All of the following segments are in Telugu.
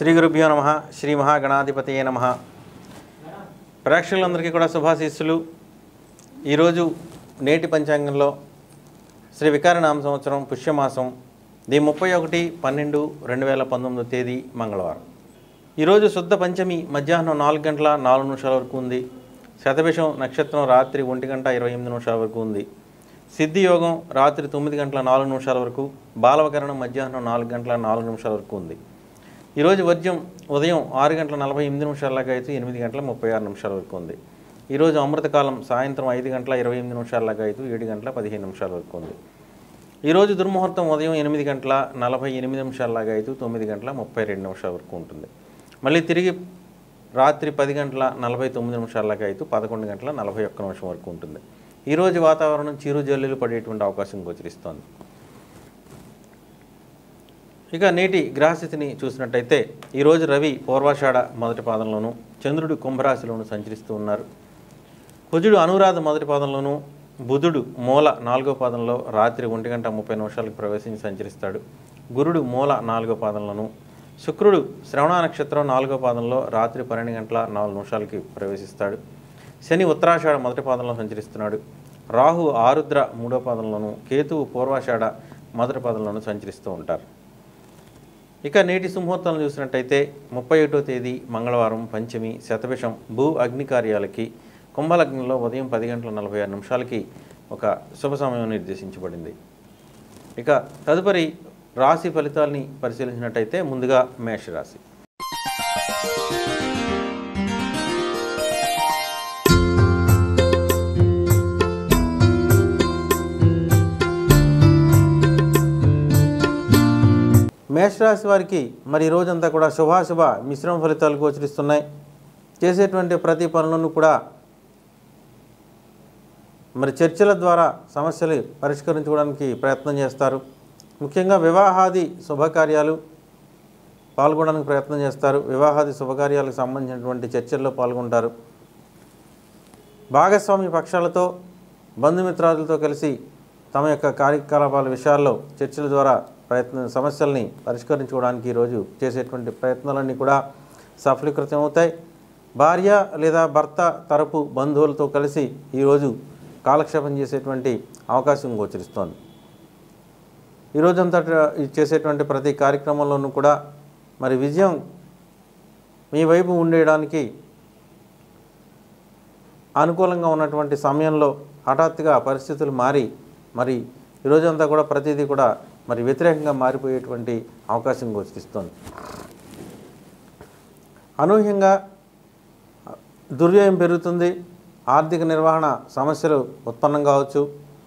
శ్రీ గురుభ్యో నమ శ్రీ మహాగణాధిపతయే నమ ప్రేక్షకులందరికీ కూడా శుభాశీస్సులు ఈరోజు నేటి పంచాంగంలో శ్రీ వికారనామ సంవత్సరం పుష్యమాసం ది ముప్పై ఒకటి పన్నెండు రెండు వేల పంతొమ్మిదో తేదీ మంగళవారం ఈరోజు శుద్ధ పంచమి మధ్యాహ్నం నాలుగు గంటల నాలుగు నిమిషాల వరకు ఉంది శతభిషం నక్షత్రం రాత్రి ఒంటి గంట ఇరవై ఎనిమిది నిమిషాల వరకు ఉంది సిద్ధి యోగం రాత్రి తొమ్మిది గంటల నాలుగు నిమిషాల వరకు బాలవకరణం మధ్యాహ్నం నాలుగు గంటల నాలుగు నిమిషాల వరకు ఉంది ఈరోజు వర్జ్యం ఉదయం ఆరు గంటల నలభై ఎనిమిది నిమిషాలలాగా అయితే ఎనిమిది గంటల ముప్పై ఆరు నిమిషాల వరకు ఉంది ఈరోజు అమృతకాలం సాయంత్రం ఐదు గంటల ఇరవై ఎనిమిది నిమిషాలలాగా అయితే ఏడు గంటల పదిహేను నిమిషాల వరకు ఉంది ఈరోజు దుర్ముహూర్తం ఉదయం ఎనిమిది గంటల నలభై ఎనిమిది నిమిషాలలాగా అయితే తొమ్మిది గంటల ముప్పై రెండు నిమిషాల వరకు ఉంటుంది మళ్ళీ తిరిగి రాత్రి పది గంటల నలభై తొమ్మిది నిమిషాలలాగా అయితే పదకొండు గంటల నలభై ఒక్క నిమిషం వరకు ఉంటుంది ఈరోజు వాతావరణం చిరు జల్లులు పడేటువంటి అవకాశం గోచరిస్తోంది ఇక నేటి గ్రహస్థితిని చూసినట్టయితే ఈరోజు రవి పూర్వాషాఢ మొదటి పాదంలోను చంద్రుడు కుంభరాశిలోను సంచరిస్తూ ఉన్నారు కుజుడు అనురాధ మొదటి పాదంలోను బుధుడు మూల నాలుగో పాదంలో రాత్రి ఒంటి గంట ముప్పై నిమిషాలకు ప్రవేశించి సంచరిస్తాడు గురుడు మూల నాలుగో పాదంలోను శుక్రుడు శ్రవణ నక్షత్రం నాలుగో పాదంలో రాత్రి పన్నెండు గంటల నాలుగు నిమిషాలకి ప్రవేశిస్తాడు శని ఉత్తరాషాఢ మొదటి పాదంలో సంచరిస్తున్నాడు రాహు ఆరుద్ర మూడో పాదంలోను కేతువు పూర్వాషాఢ మొదటి పాదంలోను సంచరిస్తూ ఉంటారు ఇక నేటి సుముహూర్తాలను చూసినట్టయితే ముప్పై ఒకటో తేదీ మంగళవారం పంచమి శతభిషం భూ అగ్ని కార్యాలకి కుంభలగ్నంలో ఉదయం పది గంటల నలభై ఆరు నిమిషాలకి ఒక శుభ సమయం నిర్దేశించబడింది ఇక తదుపరి రాశి ఫలితాల్ని పరిశీలించినట్టయితే ముందుగా మేషరాశి మేషరాశి వారికి మరి ఈ రోజంతా కూడా శుభాశుభ మిశ్రమ ఫలితాలు గోచరిస్తున్నాయి చేసేటువంటి ప్రతి పనులను కూడా మరి చర్చల ద్వారా సమస్యలు పరిష్కరించుకోవడానికి ప్రయత్నం చేస్తారు ముఖ్యంగా వివాహాది శుభకార్యాలు పాల్గొనడానికి ప్రయత్నం చేస్తారు వివాహాది శుభకార్యాలకు సంబంధించినటువంటి చర్చల్లో పాల్గొంటారు భాగస్వామి పక్షాలతో బంధుమిత్రాదులతో కలిసి తమ యొక్క కార్యకలాపాల విషయాల్లో చర్చల ద్వారా ప్రయత్న సమస్యల్ని పరిష్కరించుకోవడానికి ఈరోజు చేసేటువంటి ప్రయత్నాలన్నీ కూడా సఫలీకృతం అవుతాయి భార్య లేదా భర్త తరపు బంధువులతో కలిసి ఈరోజు కాలక్షేపం చేసేటువంటి అవకాశం గోచరిస్తోంది ఈరోజంతా చేసేటువంటి ప్రతి కార్యక్రమంలోనూ కూడా మరి విజయం మీ వైపు ఉండేయడానికి అనుకూలంగా ఉన్నటువంటి సమయంలో హఠాత్తుగా పరిస్థితులు మారి మరి ఈరోజంతా కూడా ప్రతిదీ కూడా మరి వ్యతిరేకంగా మారిపోయేటువంటి అవకాశం గోచరిస్తోంది అనూహ్యంగా దుర్వ్యయం పెరుగుతుంది ఆర్థిక నిర్వహణ సమస్యలు ఉత్పన్నం కావచ్చు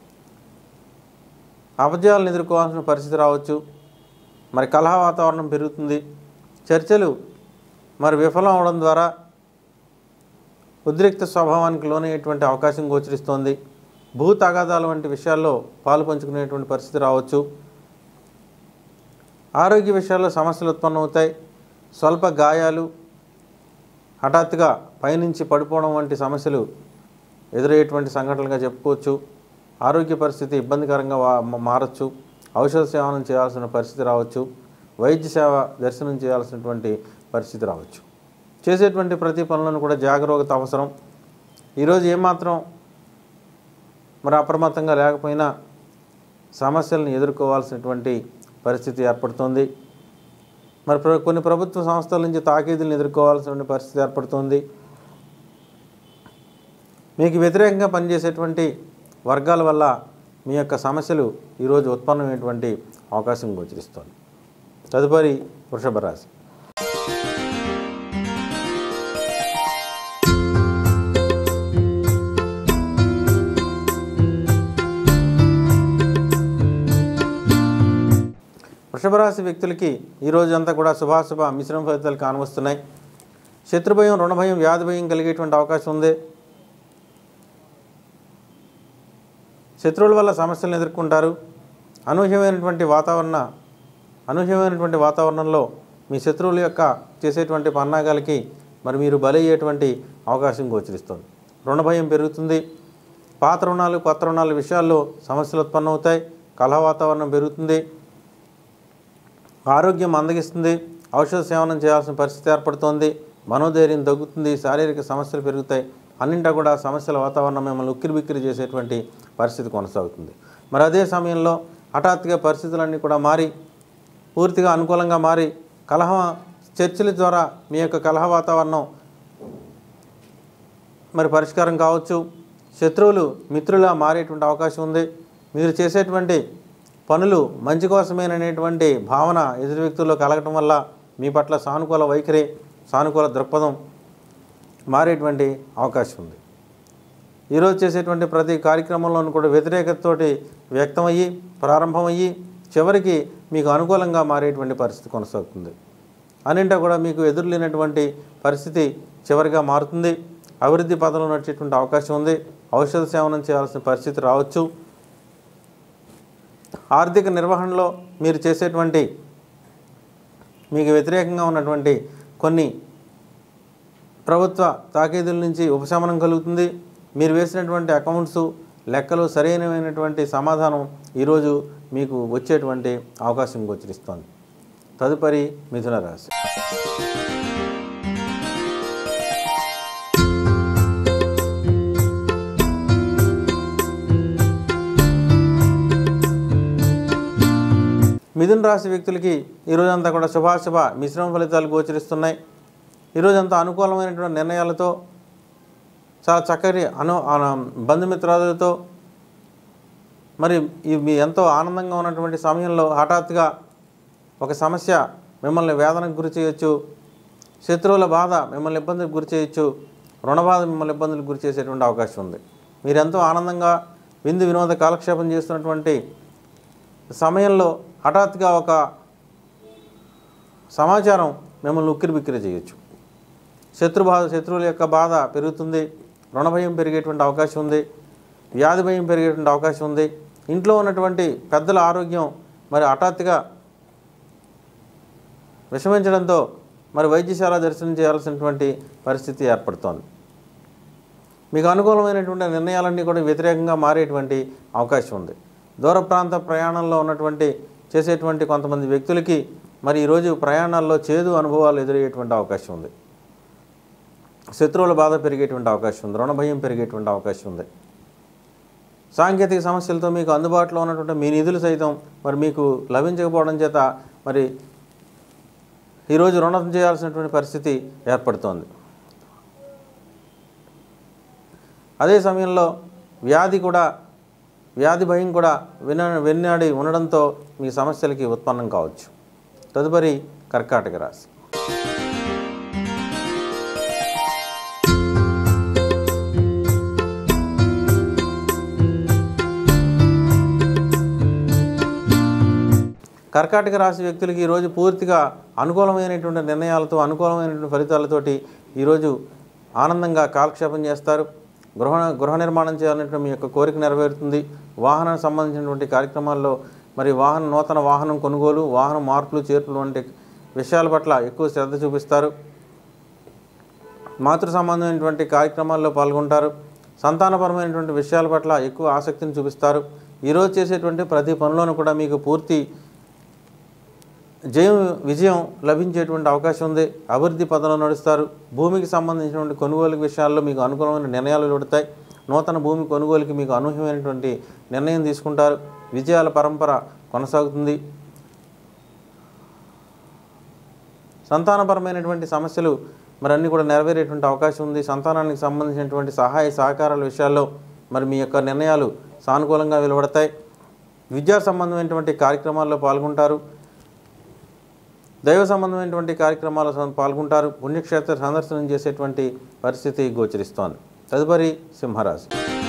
అపజయాలను ఎదుర్కోవాల్సిన పరిస్థితి రావచ్చు మరి కలహ వాతావరణం పెరుగుతుంది చర్చలు మరి విఫలం అవడం ద్వారా ఉద్రిక్త స్వభావానికి లోనయ్యేటువంటి అవకాశం గోచరిస్తోంది భూ తగాదాల వంటి విషయాల్లో పాలు పంచుకునేటువంటి పరిస్థితి రావచ్చు ఆరోగ్య విషయాల్లో సమస్యలు ఉత్పన్నమవుతాయి స్వల్ప గాయాలు హఠాత్తుగా పైనుంచి పడిపోవడం వంటి సమస్యలు ఎదురయ్యేటువంటి సంఘటనలుగా చెప్పుకోవచ్చు ఆరోగ్య పరిస్థితి ఇబ్బందికరంగా వా- మారచ్చు ఔషధ సేవనం చేయాల్సిన పరిస్థితి రావచ్చు వైద్య సేవ దర్శనం చేయాల్సినటువంటి పరిస్థితి రావచ్చు చేసేటువంటి ప్రతి పనులను కూడా జాగరూకత అవసరం ఈరోజు ఏమాత్రం మరి అప్రమత్తంగా లేకపోయినా సమస్యలను ఎదుర్కోవాల్సినటువంటి పరిస్థితి ఏర్పడుతుంది మరి ప్ర- కొన్ని ప్రభుత్వ సంస్థల నుంచి తాకీదులను ఎదుర్కోవాల్సిన పరిస్థితి ఏర్పడుతుంది మీకు వ్యతిరేకంగా పనిచేసేటువంటి వర్గాల వల్ల మీ యొక్క సమస్యలు ఈరోజు ఉత్పన్నమైనటువంటి అవకాశం గోచరిస్తోంది తదుపరి వృషభ రాశి వృషభ రాశి వ్యక్తులకి ఈ రోజు అంతా కూడా శుభాశుభ మిశ్రమ ఫలితాలు కానవస్తున్నాయి శత్రుభయం రుణభయం వ్యాధి భయం కలిగేటువంటి అవకాశం ఉంది శత్రువుల వల్ల సమస్యలను ఎదుర్కొంటారు అనూహ్యమైనటువంటి వాతావరణ అనూహ్యమైనటువంటి వాతావరణంలో మీ శత్రువుల యొక్క చేసేటువంటి పన్నాగాలకి మరి మీరు బలయ్యేటువంటి అవకాశం గోచరిస్తుంది రుణభయం పెరుగుతుంది పాత రుణాలు కొత్త రుణాల విషయాల్లో సమస్యలు ఉత్పన్నమవుతాయి కలహ వాతావరణం పెరుగుతుంది ఆరోగ్యం మందగిస్తుంది ఔషధ సేవనం చేయాల్సిన పరిస్థితి ఏర్పడుతోంది మనోధైర్యం తగ్గుతుంది శారీరక సమస్యలు పెరుగుతాయి అన్నింటా కూడా సమస్యల వాతావరణం మిమ్మల్ని ఉక్కిరి బిక్కిరి చేసేటువంటి పరిస్థితి కొనసాగుతుంది మరి అదే సమయంలో హఠాత్తుగా పరిస్థితులన్నీ కూడా మారి పూర్తిగా అనుకూలంగా మారి కలహ చర్చల ద్వారా మీ యొక్క కలహ వాతావరణం మరి పరిష్కారం కావచ్చు శత్రువులు మిత్రులా మారేటువంటి అవకాశం ఉంది మీరు చేసేటువంటి పనులు మంచి కోసమేననేటువంటి భావన ఎదురు వ్యక్తుల్లో కలగటం వల్ల మీ పట్ల సానుకూల వైఖరి సానుకూల దృక్పథం మారేటువంటి అవకాశం ఉంది ఈరోజు చేసేటువంటి ప్రతి కార్యక్రమంలోనూ కూడా వ్యతిరేకతతోటి వ్యక్తమయ్యి ప్రారంభమయ్యి చివరికి మీకు అనుకూలంగా మారేటువంటి పరిస్థితి కొనసాగుతుంది అన్నింటా కూడా మీకు ఎదురులేనటువంటి పరిస్థితి చివరిగా మారుతుంది అభివృద్ధి పదంలో నడిచేటువంటి అవకాశం ఉంది ఔషధ సేవనం చేయాల్సిన పరిస్థితి రావచ్చు ఆర్థిక నిర్వహణలో మీరు చేసేటువంటి మీకు వ్యతిరేకంగా ఉన్నటువంటి కొన్ని ప్రభుత్వ తాకీదుల నుంచి ఉపశమనం కలుగుతుంది మీరు వేసినటువంటి అకౌంట్స్ లెక్కలు సరైనమైనటువంటి సమాధానం ఈరోజు మీకు వచ్చేటువంటి అవకాశం గోచరిస్తోంది తదుపరి మిథున రాశి మిథున రాశి వ్యక్తులకి ఈరోజంతా కూడా శుభాశుభ మిశ్రమ ఫలితాలు గోచరిస్తున్నాయి ఈరోజంతా అనుకూలమైనటువంటి నిర్ణయాలతో చాలా చక్కటి అను అను- బంధుమిత్రాదులతో మరి ఈ మీ ఎంతో ఆనందంగా ఉన్నటువంటి సమయంలో హఠాత్తుగా ఒక సమస్య మిమ్మల్ని వేదనకు గురి చేయొచ్చు శత్రువుల బాధ మిమ్మల్ని ఇబ్బందులకు గురి చేయొచ్చు రుణ బాధ మిమ్మల్ని ఇబ్బందులకు గురి చేసేటువంటి అవకాశం ఉంది మీరు ఎంతో ఆనందంగా విందు వినోద కాలక్షేపం చేస్తున్నటువంటి సమయంలో హఠాత్తుగా ఒక సమాచారం మిమ్మల్ని ఉక్కిరి బిక్కిరి చేయొచ్చు శత్రు బాధ శత్రువుల యొక్క బాధ పెరుగుతుంది రుణ భయం పెరిగేటువంటి అవకాశం ఉంది వ్యాధి భయం పెరిగేటువంటి అవకాశం ఉంది ఇంట్లో ఉన్నటువంటి పెద్దల ఆరోగ్యం మరి హఠాత్తుగా విషమించడంతో మరి వైద్యశాల దర్శనం చేయాల్సినటువంటి పరిస్థితి ఏర్పడుతోంది మీకు అనుకూలమైనటువంటి నిర్ణయాలన్నీ కూడా వ్యతిరేకంగా మారేటువంటి అవకాశం ఉంది దూర ప్రాంత ప్రయాణంలో ఉన్నటువంటి చేసేటువంటి కొంతమంది వ్యక్తులకి మరి ఈరోజు ప్రయాణాల్లో చేదు అనుభవాలు ఎదురయ్యేటువంటి అవకాశం ఉంది శత్రువుల బాధ పెరిగేటువంటి అవకాశం ఉంది రుణ భయం పెరిగేటువంటి అవకాశం ఉంది సాంకేతిక సమస్యలతో మీకు అందుబాటులో ఉన్నటువంటి మీ నిధులు సైతం మరి మీకు లభించకపోవడం చేత మరి ఈరోజు రుణం చేయాల్సినటువంటి పరిస్థితి ఏర్పడుతోంది అదే సమయంలో వ్యాధి కూడా వ్యాధి భయం కూడా విన వెన్నాడి ఉండడంతో మీ సమస్యలకి ఉత్పన్నం కావచ్చు తదుపరి కర్కాటక రాశి కర్కాటక రాశి వ్యక్తులకి ఈరోజు పూర్తిగా అనుకూలమైనటువంటి నిర్ణయాలతో అనుకూలమైనటువంటి ఫలితాలతోటి ఈరోజు ఆనందంగా కాలక్షేపం చేస్తారు గృహ గృహ నిర్మాణం చేయాలనేటువంటి మీ యొక్క కోరిక నెరవేరుతుంది వాహనానికి సంబంధించినటువంటి కార్యక్రమాల్లో మరి వాహన నూతన వాహనం కొనుగోలు వాహన మార్పులు చేర్పులు వంటి విషయాల పట్ల ఎక్కువ శ్రద్ధ చూపిస్తారు మాతృ సంబంధమైనటువంటి కార్యక్రమాల్లో పాల్గొంటారు సంతానపరమైనటువంటి విషయాల పట్ల ఎక్కువ ఆసక్తిని చూపిస్తారు ఈరోజు చేసేటువంటి ప్రతి పనిలోనూ కూడా మీకు పూర్తి జయం విజయం లభించేటువంటి అవకాశం ఉంది అభివృద్ధి పదంలో నడుస్తారు భూమికి సంబంధించినటువంటి కొనుగోలు విషయాల్లో మీకు అనుకూలమైన నిర్ణయాలు వెలువడతాయి నూతన భూమి కొనుగోలుకి మీకు అనూహ్యమైనటువంటి నిర్ణయం తీసుకుంటారు విజయాల పరంపర కొనసాగుతుంది సంతానపరమైనటువంటి సమస్యలు మరి అన్నీ కూడా నెరవేరేటువంటి అవకాశం ఉంది సంతానానికి సంబంధించినటువంటి సహాయ సహకారాల విషయాల్లో మరి మీ యొక్క నిర్ణయాలు సానుకూలంగా వెలువడతాయి విద్యా సంబంధమైనటువంటి కార్యక్రమాల్లో పాల్గొంటారు దైవ సంబంధమైనటువంటి కార్యక్రమాల్లో సం- పాల్గొంటారు పుణ్యక్షేత్ర సందర్శనం చేసేటువంటి పరిస్థితి గోచరిస్తోంది తదుపరి సింహరాశి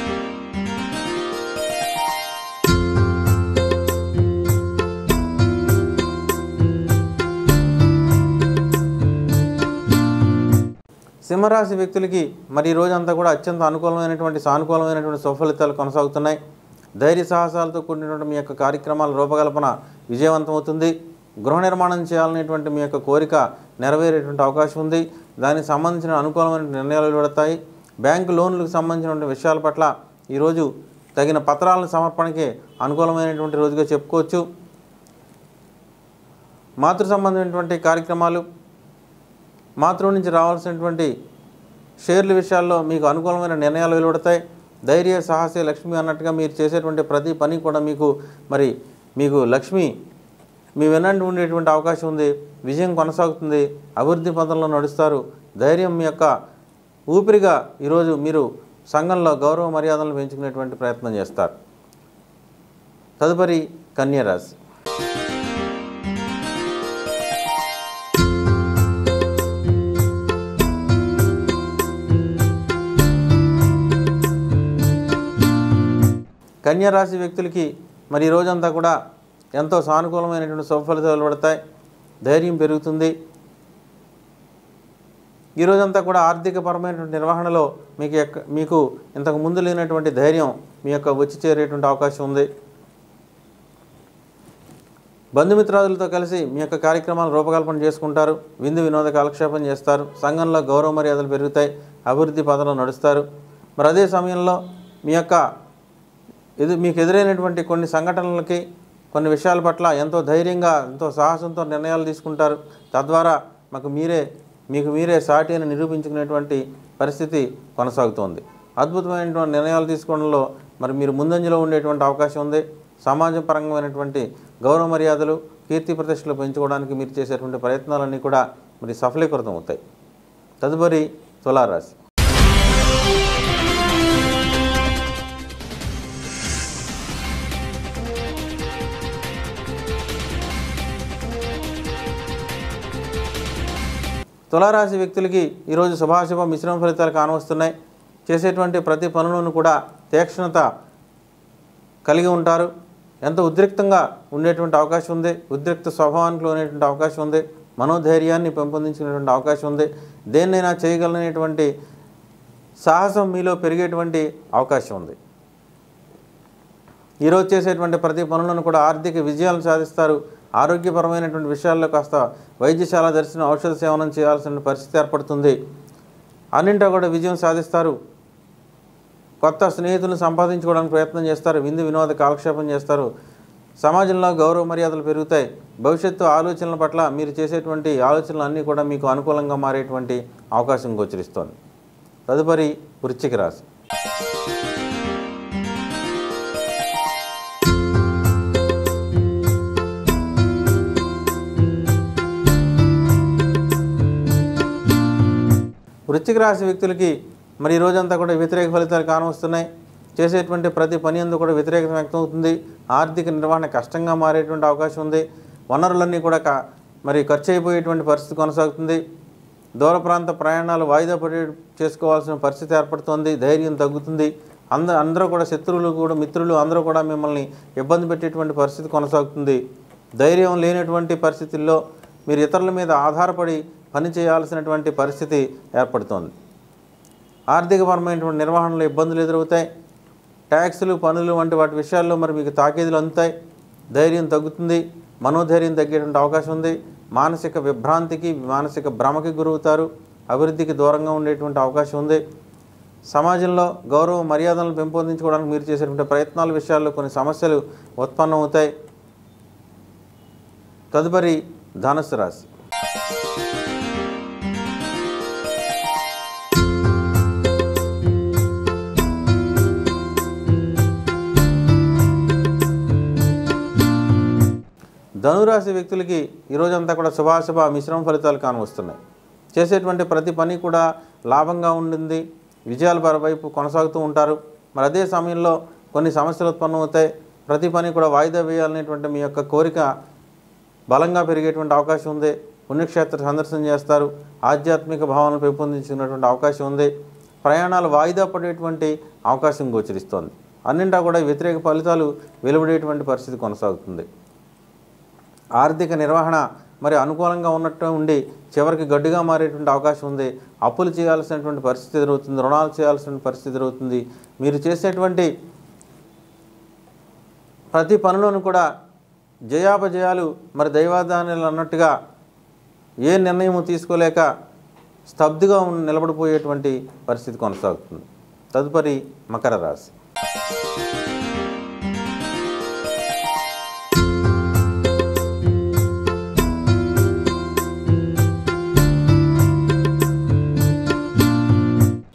సింహరాశి వ్యక్తులకి మరి ఈ రోజంతా కూడా అత్యంత అనుకూలమైనటువంటి సానుకూలమైనటువంటి సుఫలితాలు కొనసాగుతున్నాయి ధైర్య సాహసాలతో కూడినటువంటి మీ యొక్క కార్యక్రమాల రూపకల్పన విజయవంతమవుతుంది గృహ నిర్మాణం చేయాలనేటువంటి మీ యొక్క కోరిక నెరవేరేటువంటి అవకాశం ఉంది దానికి సంబంధించిన అనుకూలమైన నిర్ణయాలు వెలువడతాయి బ్యాంకు లోన్లకు సంబంధించినటువంటి విషయాల పట్ల ఈరోజు తగిన పత్రాలను సమర్పణకి అనుకూలమైనటువంటి రోజుగా చెప్పుకోవచ్చు మాతృ సంబంధమైనటువంటి కార్యక్రమాలు మాతృ నుంచి రావాల్సినటువంటి షేర్ల విషయాల్లో మీకు అనుకూలమైన నిర్ణయాలు వెలువడతాయి ధైర్య సాహసే లక్ష్మి అన్నట్టుగా మీరు చేసేటువంటి ప్రతి పని కూడా మీకు మరి మీకు లక్ష్మి మీ వెనంటి ఉండేటువంటి అవకాశం ఉంది విజయం కొనసాగుతుంది అభివృద్ధి పథంలో నడుస్తారు ధైర్యం మీ యొక్క ఊపిరిగా ఈరోజు మీరు సంఘంలో గౌరవ మర్యాదలను పెంచుకునేటువంటి ప్రయత్నం చేస్తారు తదుపరి కన్యరాశి కన్యా రాశి వ్యక్తులకి మరి ఈ రోజంతా కూడా ఎంతో సానుకూలమైనటువంటి శుభ ఫలితాలు పడతాయి ధైర్యం పెరుగుతుంది ఈ రోజంతా కూడా ఆర్థికపరమైనటువంటి నిర్వహణలో మీకు ఎక్క మీకు ఇంతకు ముందు లేనటువంటి ధైర్యం మీ యొక్క వచ్చి చేరేటువంటి అవకాశం ఉంది బంధుమిత్రాదులతో కలిసి మీ యొక్క కార్యక్రమాలు రూపకల్పన చేసుకుంటారు విందు వినోద కాలక్షేపం చేస్తారు సంఘంలో గౌరవ మర్యాదలు పెరుగుతాయి అభివృద్ధి పదంలో నడుస్తారు మరి అదే సమయంలో మీ యొక్క ఎదు మీకు ఎదురైనటువంటి కొన్ని సంఘటనలకి కొన్ని విషయాల పట్ల ఎంతో ధైర్యంగా ఎంతో సాహసంతో నిర్ణయాలు తీసుకుంటారు తద్వారా మాకు మీరే మీకు మీరే సాటి అని నిరూపించుకునేటువంటి పరిస్థితి కొనసాగుతోంది అద్భుతమైనటువంటి నిర్ణయాలు తీసుకోవడంలో మరి మీరు ముందంజలో ఉండేటువంటి అవకాశం ఉంది సమాజ పరంగామైనటువంటి గౌరవ మర్యాదలు కీర్తి ప్రతిష్టలు పెంచుకోవడానికి మీరు చేసేటువంటి ప్రయత్నాలన్నీ కూడా మరి సఫలీకృతం అవుతాయి తదుపరి తులారాశి తులారాశి వ్యక్తులకి ఈరోజు శుభాశుభ మిశ్రమ ఫలితాలు కానవస్తున్నాయి చేసేటువంటి ప్రతి పనులను కూడా తీక్షణత కలిగి ఉంటారు ఎంతో ఉద్రిక్తంగా ఉండేటువంటి అవకాశం ఉంది ఉద్రిక్త స్వభావానికి లోనేటువంటి అవకాశం ఉంది మనోధైర్యాన్ని పెంపొందించుకునేటువంటి అవకాశం ఉంది దేన్నైనా చేయగలనేటువంటి సాహసం మీలో పెరిగేటువంటి అవకాశం ఉంది ఈరోజు చేసేటువంటి ప్రతి పనులను కూడా ఆర్థిక విజయాలను సాధిస్తారు ఆరోగ్యపరమైనటువంటి విషయాల్లో కాస్త వైద్యశాల దర్శనం ఔషధ సేవనం చేయాల్సిన పరిస్థితి ఏర్పడుతుంది అన్నింటా కూడా విజయం సాధిస్తారు కొత్త స్నేహితులను సంపాదించుకోవడానికి ప్రయత్నం చేస్తారు విందు వినోద కాలక్షేపం చేస్తారు సమాజంలో గౌరవ మర్యాదలు పెరుగుతాయి భవిష్యత్తు ఆలోచనల పట్ల మీరు చేసేటువంటి ఆలోచనలు అన్నీ కూడా మీకు అనుకూలంగా మారేటువంటి అవకాశం గోచరిస్తోంది తదుపరి వృశ్చిక రాశి వృశ్చిక రాశి వ్యక్తులకి మరి ఈ రోజంతా కూడా వ్యతిరేక ఫలితాలు కానవస్తున్నాయి చేసేటువంటి ప్రతి పని అందు కూడా వ్యతిరేకత వ్యక్తమవుతుంది ఆర్థిక నిర్వహణ కష్టంగా మారేటువంటి అవకాశం ఉంది వనరులన్నీ కూడా క- మరి ఖర్చు అయిపోయేటువంటి పరిస్థితి కొనసాగుతుంది దూర ప్రాంత ప్రయాణాలు వాయిదా పడి చేసుకోవాల్సిన పరిస్థితి ఏర్పడుతుంది ధైర్యం తగ్గుతుంది అంద అందరూ కూడా శత్రువులు కూడా మిత్రులు అందరూ కూడా మిమ్మల్ని ఇబ్బంది పెట్టేటువంటి పరిస్థితి కొనసాగుతుంది ధైర్యం లేనటువంటి పరిస్థితుల్లో మీరు ఇతరుల మీద ఆధారపడి పని చేయాల్సినటువంటి పరిస్థితి ఏర్పడుతోంది ఆర్థికపరమైనటువంటి నిర్వహణలో ఇబ్బందులు ఎదురవుతాయి ట్యాక్సులు పన్నులు వంటి వాటి విషయాల్లో మరి మీకు తాకీదులు అందుతాయి ధైర్యం తగ్గుతుంది మనోధైర్యం తగ్గేటువంటి అవకాశం ఉంది మానసిక విభ్రాంతికి మానసిక భ్రమకి గురవుతారు అభివృద్ధికి దూరంగా ఉండేటువంటి అవకాశం ఉంది సమాజంలో గౌరవ మర్యాదలను పెంపొందించుకోవడానికి మీరు చేసేటువంటి ప్రయత్నాల విషయాల్లో కొన్ని సమస్యలు ఉత్పన్నమవుతాయి తదుపరి ధనుసు రాశి ధనురాశి వ్యక్తులకి ఈరోజంతా కూడా శుభాశుభ మిశ్రమ ఫలితాలు కానవస్తున్నాయి చేసేటువంటి ప్రతి పని కూడా లాభంగా ఉండింది విజయాల పర- వైపు కొనసాగుతూ ఉంటారు మరి అదే సమయంలో కొన్ని సమస్యలు ఉత్పన్నమవుతాయి ప్రతి పని కూడా వాయిదా వేయాలనేటువంటి మీ యొక్క కోరిక బలంగా పెరిగేటువంటి అవకాశం ఉంది పుణ్యక్షేత్ర సందర్శన చేస్తారు ఆధ్యాత్మిక భావనలు పెంపొందించుకునేటువంటి అవకాశం ఉంది ప్రయాణాలు వాయిదా పడేటువంటి అవకాశం గోచరిస్తోంది అన్నింటా కూడా వ్యతిరేక ఫలితాలు వెలువడేటువంటి పరిస్థితి కొనసాగుతుంది ఆర్థిక నిర్వహణ మరి అనుకూలంగా ఉన్నట్టు ఉండి చివరికి గడ్డుగా మారేటువంటి అవకాశం ఉంది అప్పులు చేయాల్సినటువంటి పరిస్థితి ఎదురవుతుంది రుణాలు చేయాల్సిన పరిస్థితి ఎదురవుతుంది మీరు చేసేటువంటి ప్రతి పనిలోనూ కూడా జయాపజయాలు మరి దైవాదానాలు అన్నట్టుగా ఏ నిర్ణయం తీసుకోలేక స్తబ్దుగా ఉన్న నిలబడిపోయేటువంటి పరిస్థితి కొనసాగుతుంది తదుపరి మకర రాశి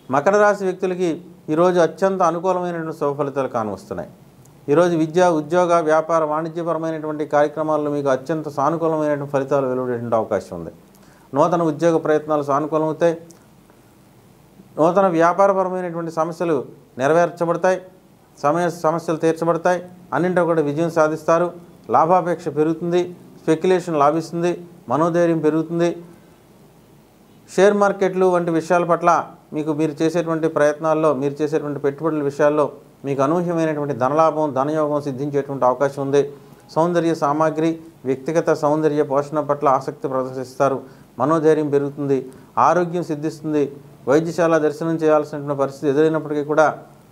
మకర రాశి వ్యక్తులకి ఈరోజు అత్యంత అనుకూలమైనటువంటి శుభ ఫలితాలు కానవస్తున్నాయి ఈరోజు విద్య ఉద్యోగ వ్యాపార వాణిజ్యపరమైనటువంటి కార్యక్రమాల్లో మీకు అత్యంత సానుకూలమైనటువంటి ఫలితాలు వెలువడేటువంటి అవకాశం ఉంది నూతన ఉద్యోగ ప్రయత్నాలు సానుకూలమవుతాయి నూతన వ్యాపారపరమైనటువంటి సమస్యలు నెరవేర్చబడతాయి సమయ సమస్యలు తీర్చబడతాయి అన్నింటో కూడా విజయం సాధిస్తారు లాభాపేక్ష పెరుగుతుంది స్పెక్యులేషన్ లాభిస్తుంది మనోధైర్యం పెరుగుతుంది షేర్ మార్కెట్లు వంటి విషయాల పట్ల మీకు మీరు చేసేటువంటి ప్రయత్నాల్లో మీరు చేసేటువంటి పెట్టుబడుల విషయాల్లో మీకు అనూహ్యమైనటువంటి ధనలాభం ధనయోగం సిద్ధించేటువంటి అవకాశం ఉంది సౌందర్య సామాగ్రి వ్యక్తిగత సౌందర్య పోషణ పట్ల ఆసక్తి ప్రదర్శిస్తారు మనోధైర్యం పెరుగుతుంది ఆరోగ్యం సిద్ధిస్తుంది వైద్యశాల దర్శనం చేయాల్సినటువంటి పరిస్థితి ఎదురైనప్పటికీ కూడా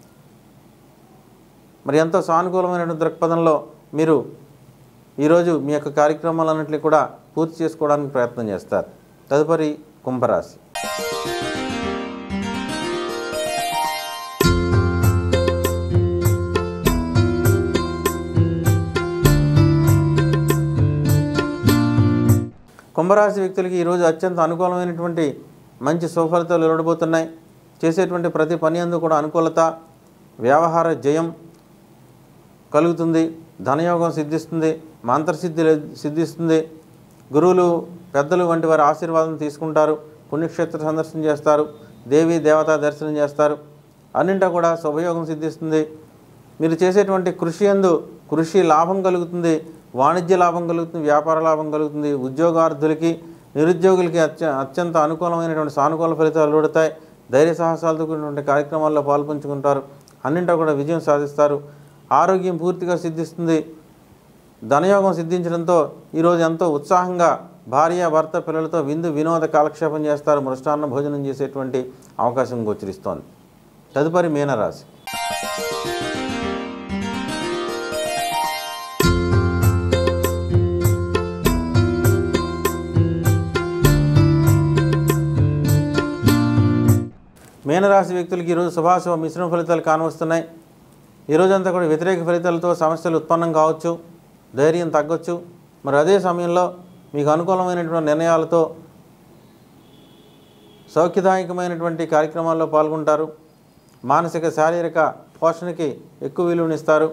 మరి ఎంతో సానుకూలమైనటువంటి దృక్పథంలో మీరు ఈరోజు మీ యొక్క కార్యక్రమాలన్నింటినీ కూడా పూర్తి చేసుకోవడానికి ప్రయత్నం చేస్తారు తదుపరి కుంభరాశి కుంభరాశి వ్యక్తులకి ఈరోజు అత్యంత అనుకూలమైనటువంటి మంచి సుఫలితాలు వెలువడబోతున్నాయి చేసేటువంటి ప్రతి పని అందు కూడా అనుకూలత వ్యవహార జయం కలుగుతుంది ధనయోగం సిద్ధిస్తుంది మంత్రసిద్ధి లే- సిద్ధిస్తుంది గురువులు పెద్దలు వంటి వారి ఆశీర్వాదం తీసుకుంటారు పుణ్యక్షేత్ర సందర్శన చేస్తారు దేవి దేవతా దర్శనం చేస్తారు అన్నింటా కూడా శుభయోగం సిద్ధిస్తుంది మీరు చేసేటువంటి కృషి ఎందు కృషి లాభం కలుగుతుంది వాణిజ్య లాభం కలుగుతుంది వ్యాపార లాభం కలుగుతుంది ఉద్యోగార్థులకి నిరుద్యోగులకి అత్య అత్యంత అనుకూలమైనటువంటి సానుకూల ఫలితాలు వెలువడతాయి ధైర్య సాహసాలతో కూడినటువంటి కార్యక్రమాల్లో పాల్పంచుకుంటారు అన్నింటా కూడా విజయం సాధిస్తారు ఆరోగ్యం పూర్తిగా సిద్ధిస్తుంది ధనయోగం సిద్ధించడంతో ఈరోజు ఎంతో ఉత్సాహంగా భార్య భర్త పిల్లలతో విందు వినోద కాలక్షేపం చేస్తారు మృష్టాన్న భోజనం చేసేటువంటి అవకాశం గోచరిస్తోంది తదుపరి మీనరాశి మీనరాశి వ్యక్తులకి ఈరోజు శుభాశుభ మిశ్రమ ఫలితాలు కానవస్తున్నాయి ఈరోజంతా కూడా వ్యతిరేక ఫలితాలతో సమస్యలు ఉత్పన్నం కావచ్చు ధైర్యం తగ్గొచ్చు మరి అదే సమయంలో మీకు అనుకూలమైనటువంటి నిర్ణయాలతో సౌఖ్యదాయకమైనటువంటి కార్యక్రమాల్లో పాల్గొంటారు మానసిక శారీరక పోషణకి ఎక్కువ విలువనిస్తారు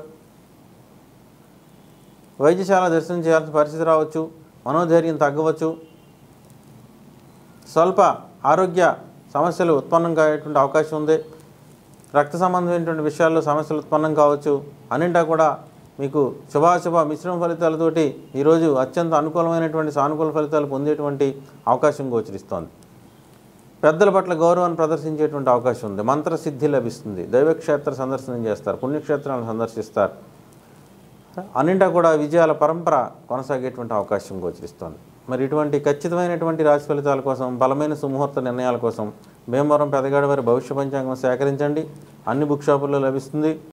వైద్యశాల దర్శనం చేయాల్సిన పరిస్థితి రావచ్చు మనోధైర్యం తగ్గవచ్చు స్వల్ప ఆరోగ్య సమస్యలు ఉత్పన్నం కాయేటువంటి అవకాశం ఉంది రక్త సంబంధమైనటువంటి విషయాల్లో సమస్యలు ఉత్పన్నం కావచ్చు అన్నింటా కూడా మీకు శుభాశుభ మిశ్రమ ఫలితాలతోటి ఈరోజు అత్యంత అనుకూలమైనటువంటి సానుకూల ఫలితాలు పొందేటువంటి అవకాశం గోచరిస్తోంది పెద్దల పట్ల గౌరవాన్ని ప్రదర్శించేటువంటి అవకాశం ఉంది మంత్రసిద్ధి లభిస్తుంది దైవక్షేత్ర సందర్శనం చేస్తారు పుణ్యక్షేత్రాలను సందర్శిస్తారు అన్నింటా కూడా విజయాల పరంపర కొనసాగేటువంటి అవకాశం గోచరిస్తోంది మరి ఇటువంటి ఖచ్చితమైనటువంటి రాశి ఫలితాల కోసం బలమైన సుముహూర్త నిర్ణయాల కోసం భీమవరం పెదగాడి వారి భవిష్య పంచాంగం సేకరించండి అన్ని బుక్ షాపుల్లో లభిస్తుంది